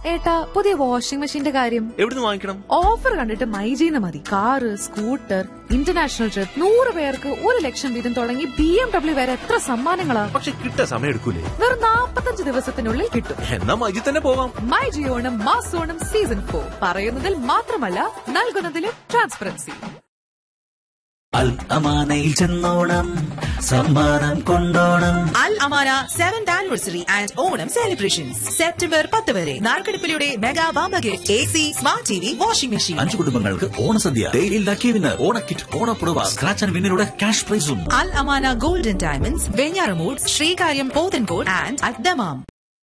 ഏട്ടാ പുതിയ വാഷിംഗ് മെഷീന്റെ കാര്യം എവിടുന്ന് വാങ്ങിക്കണം ഓഫർ കണ്ടിട്ട് മൈജീന്ന് മതി കാറ് സ്കൂട്ടർ ഇന്റർനാഷണൽ ട്രിപ്പ് നൂറ് പേർക്ക് ഒരു ലക്ഷം വീതം തുടങ്ങി ബി എം ഡബ്ല്യു വരെ എത്ര സമ്മാനങ്ങളാ പക്ഷെ കിട്ടാൻ സമയം എടുക്കൂലേ വെറും നാപ്പത്തഞ്ച് ദിവസത്തിനുള്ളിൽ കിട്ടും എന്നാ മജി തന്നെ പോവാം മൈ ജിയോണം മാസോണം സീസൺ ഫോർ പറയുന്നതിൽ മാത്രമല്ല നൽകുന്നതിലും ട്രാൻസ്പെറൻസി അൽ അമാനയിൽ ചെന്നോണം സമ്മാനം കൊണ്ടോണം Al Amana seventh anniversary and Onam celebrations September പത്ത് വരെ നാൽക്കടുപ്പിലൂടെ മെഗാ വാമ gift A C smart T V washing machine അഞ്ചു കുടുംബങ്ങൾക്ക് ഓണസദ്യ ഡെയിലിൽ ലക്കി വിന്നർ ഓണക്കിറ്റ് ഓണപ്പുറവ സ്ക്രാച്ച് ആൻഡ് വിന്നിലൂടെ ക്യാഷ് പ്രൈസും Al Amana golden diamonds Venjaramoodu Sreekaryam Pothencode and അദ്ദമാം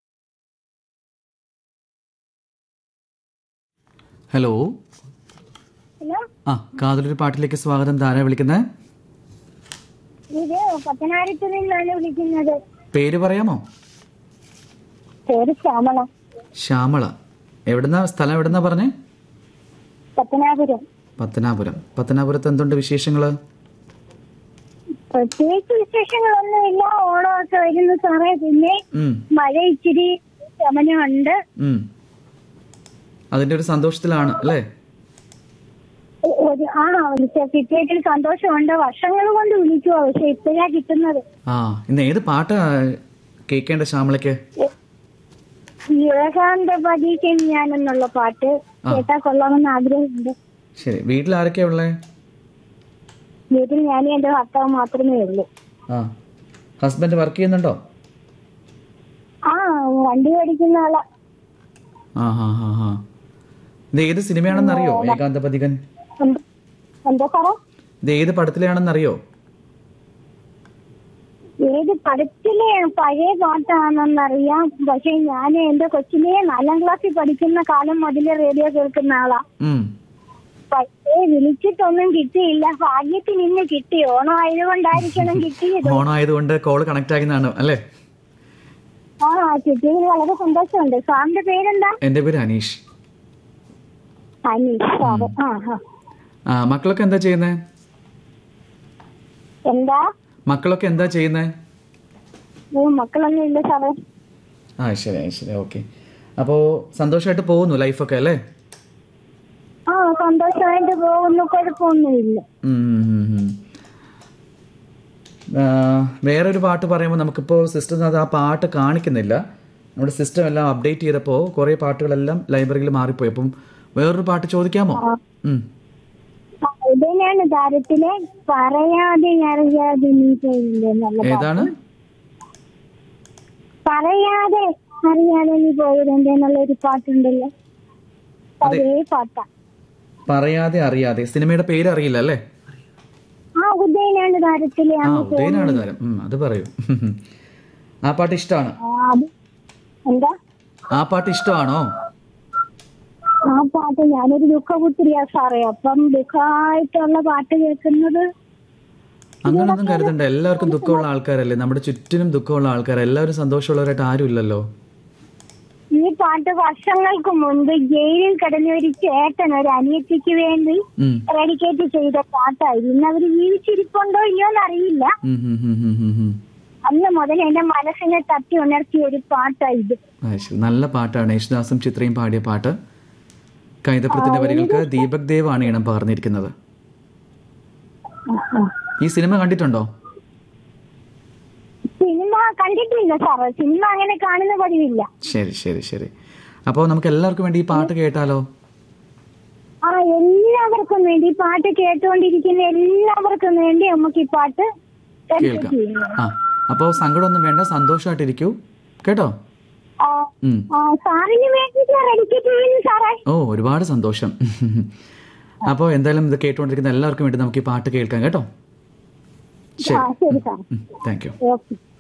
ഹലോ ഹലോ ആ കാതലൊരു പാട്ടിലേക്ക് സ്വാഗതം ധാരാ വിളിക്കുന്നത് ഇത് പത്തനായിരത്തിൽ നിന്നാണ് വിളിക്കുന്നത് പേര് പറയാമോ പേര് ശ്യാമള ശ്യാമള എവിടുന്ന സ്ഥലം എവിടുന്നാ പറഞ്ഞേ പത്തനാപുരം പത്തനാപുരം പത്തനാപുരത്ത് എന്തുണ്ട് വിശേഷങ്ങള് പ്രത്യേകിച്ച് വിശേഷങ്ങളൊന്നുമില്ല ഓണമൊക്കെ വരുന്നു സാറേ പിന്നെ ഉം, മഴ ഇച്ചിരി ശമനമുണ്ട് ഉം. അതിന്റെ ഒരു സന്തോഷത്തിലാണ് അല്ലേ ഒരു ആ വിളിച്ച കിട്ടിയതിൽ സന്തോഷമുണ്ട് വർഷങ്ങൾ കൊണ്ട് വിളിക്കുവോ പക്ഷെ ഇപ്പോഴാ കിട്ടുന്നത് ആ ഇന്ന് ഏത് പാട്ടാ കേൾക്കേണ്ട ശ്യാമളയ്ക്ക് ഏകാന്ത പരീക്ഷൻ ഞാനെന്നുള്ള പാട്ട് ആ. കേട്ടാ കൊള്ളാമെന്ന് ആഗ്രഹമുണ്ട് ശരി വീട്ടിൽ ആരൊക്കെയാ ഉള്ളേ വീട്ടിൽ ഞാനും എന്റെ ഭർത്താവ് മാത്രമേ ഉള്ളൂ ആ ഹസ്ബൻഡ് വർക്ക് ചെയ്യുന്നുണ്ടോ ആ വണ്ടി ഓടിക്കുന്ന ആളാ ആ ഹാ ഹാ ഹാ ഇത് ഏത് സിനിമയാണെന്ന് അറിയോ ഏകാന്തപതികൻ എന്ത്- എന്താ സാറേ ഇത് ഏത് പടത്തിലാണെന്ന് അറിയോ ഏത് പടത്തിലെ പഴയ പാട്ടാണെന്നറിയാം പക്ഷെ ഞാൻ എന്റെ കൊച്ചിനെ നാലാം ക്ലാസ്സിൽ പഠിക്കുന്ന കാലം മുതൽ റേഡിയോ കേൾക്കുന്ന ആളാ ഉം പക്ഷേ വിളിച്ചിട്ടൊന്നും കിട്ടിയില്ല ഭാഗ്യത്തിന് ഇന്ന് കിട്ടി ഓണം ആയതുകൊണ്ടായിരിക്കണം കിട്ടിയത് ഓണായതുകൊണ്ട് കോള് കണക്ട് ആകുന്നതാണ് അല്ലേ ആ കിട്ടിയതിൽ വളരെ സന്തോഷമുണ്ട് സാറിന്റെ പേരെന്താ എൻ്റെ പേര് അനീഷ് അനീഷ് സാറ് ആ ആ ആ മക്കളൊക്കെ എന്താ ചെയ്യുന്നേ എന്താ മക്കളൊക്കെ എന്താ ചെയ്യുന്നേ ഓ മക്കളൊന്നും ഇല്ല സാറേ ആ ശരി ആ, ശരി ഓക്കെ അപ്പോൾ സന്തോഷമായിട്ട് പോകുന്നു ലൈഫൊക്കെ അല്ലേ ആ സന്തോഷമായിട്ട് പോകുന്നു കുഴപ്പമൊന്നുമില്ല ഉം, ഉം, ഉം, ഉം. ആ, വേറൊരു പാട്ട് പറയുമ്പോൾ നമുക്കിപ്പോൾ സിസ്റ്റം അത് ആ പാട്ട് കാണിക്കുന്നില്ല നമ്മുടെ സിസ്റ്റം എല്ലാം അപ്ഡേറ്റ് ചെയ്തപ്പോൾ കുറേ പാട്ടുകളെല്ലാം ലൈബ്രറിയിൽ മാറിപ്പോയി അപ്പം വേറൊരു പാട്ട് ചോദിക്കാമോ ഉം. ആ, ഇതിനാണ് താരത്തിലെ പറയാതെ അറിയാതെ നീ പോയില്ലേ എന്നുള്ള പാട്ട്. ഏതാണ് പറയാതെ അറിയാതെ നീ പോയതെന്റെ എന്നുള്ള ഒരു പാട്ടുണ്ടല്ലോ അതെ. അതേ പാട്ടാ പറയാതെ അറിയാതെ സിനിമയുടെ പേര് അറിയില്ല അല്ലേ ആ ഉദയനാണ് താരത്തിലെ ആ അങ്ങ് ഉദയനാണ് താരം ഉം, അത് പറയൂ ആ പാട്ട് ഇഷ്ടമാണ് ആ, അത് എന്താ ആ പാട്ട് ഇഷ്ടമാണോ ആ പാട്ട് ഞാനൊരു ദുഃഖപുത്രിയാ സാറേ അപ്പം ദുഃഖമായിട്ടുള്ള പാട്ട് കേൾക്കുന്നത് അങ്ങനൊന്നും കരുതണ്ട എല്ലാവർക്കും ദുഃഖമുള്ള ആൾക്കാരല്ലേ നമ്മുടെ ചുറ്റിനും ദുഃഖമുള്ള ആൾക്കാർ എല്ലാവരും സന്തോഷമുള്ളവരായിട്ട് ആരും ഇല്ലല്ലോ ഈ പാട്ട് വർഷങ്ങൾക്ക് മുൻപ് ജയിലിൽ കിടന്ന ഒരു ചേട്ടൻ ഒരു അനിയത്തിക്ക് വേണ്ടി ഉം. ഡെഡിക്കേറ്റ് ചെയ്ത പാട്ടായിരുന്നു ഇന്ന് അവര് ജീവിച്ചിരിപ്പുണ്ടോ ഇല്ലയോന്ന് അറിയില്ല ഉം, ഉം, ഉം, ഉം, ഉം, ഉം. അന്ന് മുതൽ എന്റെ മനസ്സിനെ തട്ടി ഉണർത്തിയ ഒരു പാട്ടാ ഇത് ആ, ശരി. നല്ല പാട്ടാണ് യേശുദാസും ചിത്രയും പാടിയ പാട്ട് കൈതപ്രത്തിന്റെ വരികൾക്ക് ദീപക് ദേവ് ആണ് ഈണം പകർന്നിരിക്കുന്നത് ഈ സിനിമ കണ്ടിട്ടുണ്ടോ സിനിമ കണ്ടിട്ടില്ല സാറേ സിനിമ അങ്ങനെ കാണുന്ന പതിവില്ല ശരി ശരി ശരി അപ്പോൾ നമുക്ക് എല്ലാവർക്കും വേണ്ടി ഈ പാട്ട് കേട്ടാലോ ആ എല്ലാവർക്കും വേണ്ടി ഈ പാട്ട് കേട്ടുകൊണ്ടിരിക്കുന്ന എല്ലാവർക്കും വേണ്ടി നമുക്ക് ഈ പാട്ട് dedicate കേൾക്കാം ചെയ്യുന്നു. ആ അപ്പോൾ സങ്കടമൊന്നും വേണ്ട സന്തോഷമായിട്ടിരിക്കൂ കേട്ടോ ആ, ഉം. ആ, സാറിന് വേണ്ടിയിട്ട് ഡെഡിക്കേറ്റ് ചെയ്യുന്നു സാറേ ഓ ഒരുപാട് സന്തോഷം അപ്പോൾ എന്തായാലും ഇത് കേട്ടുകൊണ്ടിരിക്കുന്ന എല്ലാവർക്കും വേണ്ടി നമുക്ക് ഈ പാട്ട് കേൾക്കാം കേട്ടോ ആ ശരി ശരി സാർ താങ്ക് യു ഓക്കെ